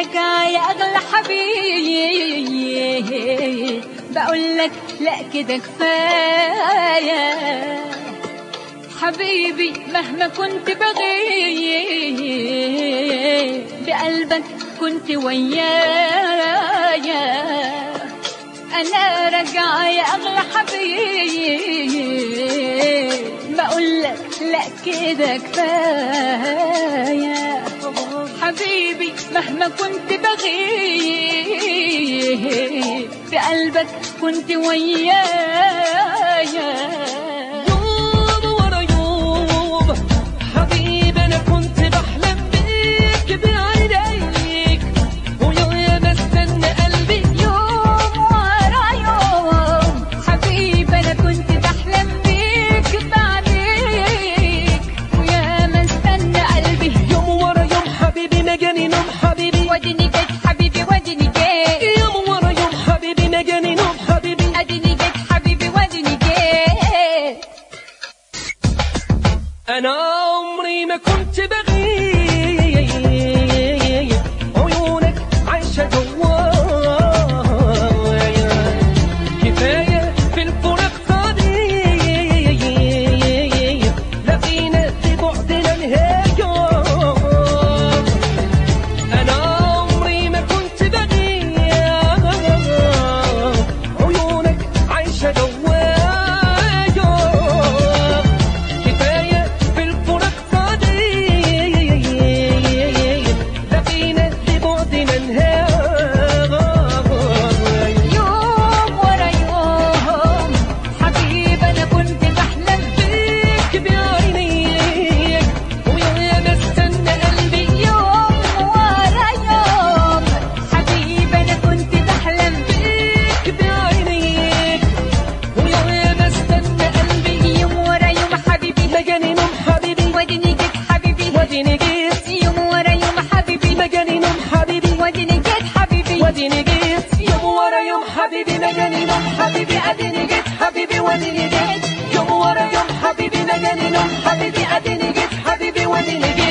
راجعة يا أغلى حبيبي بقول لك لا كده كفاية حبيبي مهما كنت بغيب بقلبك كنت ويايا أنا راجعة يا أغلى حبيبي بقول لك لا كده كفاية حبيبي مهما كنت بغيب بقلبك كنت ويايا يوم ورا يوم حبيبي انا كنت بحلم بيك بعينيك ويا بستنى قلبي يوم ورا يوم حبيبي انا كنت بحلم بيك بعديك ويا ما استنى قلبي يوم ورا يوم حبيبي ما جاني نوم حبيبي وديني جيت حبيبي وديني جيت يوم ورا يوم حبيبي ما جاني نوم حبيبي اديني جيت حبيبي وديني جيت انا عمري ما كنت بغيب عيونك عايشة جوايا كفاية في الفراق صديق لقينا في بعدنا نهاية أنا عمري ما كنت بغيب عيونك عايشة جوايا كفاية في الفراق صديق لقينا في بعدنا نهاية يوم ورا يوم حبيبي انا كنت بحلم بيك بيك بعينيك ويا بستنى قلبي يوم ورا يوم حبيبي انا كنت بحلم بيك بعينيك ويا بستنى قلبي يوم ورا يوم حبيبي ما جاني نوم حبيبي وديني جيت حبيبي وديني جيت يوم ورا يوم حبيبي ما جاني نوم حبيبي وديني جيت حبيبي وديني جيت يوم ورا يوم حبيبي ما جاني نوم حبيبي اديني جيت حبيبي وديني جيت يوم ورا يوم حبيبي ما جاني نوم حبيبي اديني جيت حبيبي وديني جيت